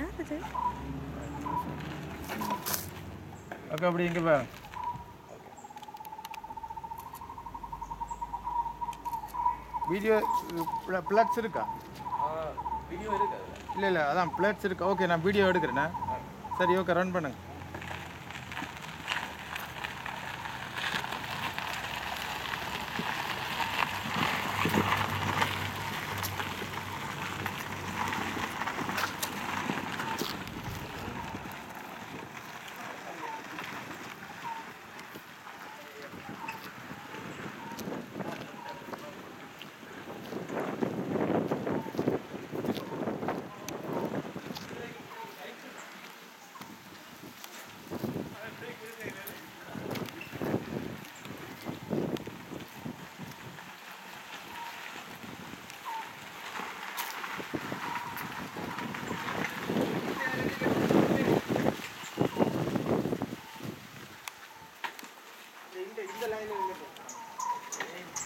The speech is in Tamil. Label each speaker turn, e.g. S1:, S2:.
S1: யார் இது
S2: அக்கா அப்படி இங்கே பா வீடியோ பிளட்ஸ் இருக்கா
S3: வீடியோ இருக்கு அதுல.
S2: இல்லை இல்லை அதான் பிளட்ஸ் இருக்கா ஓகே நான் வீடியோ எடுக்கிறேண்ணே சரி ஓகே ரன் பண்ணுங்க
S4: இந்த இந்த லைன்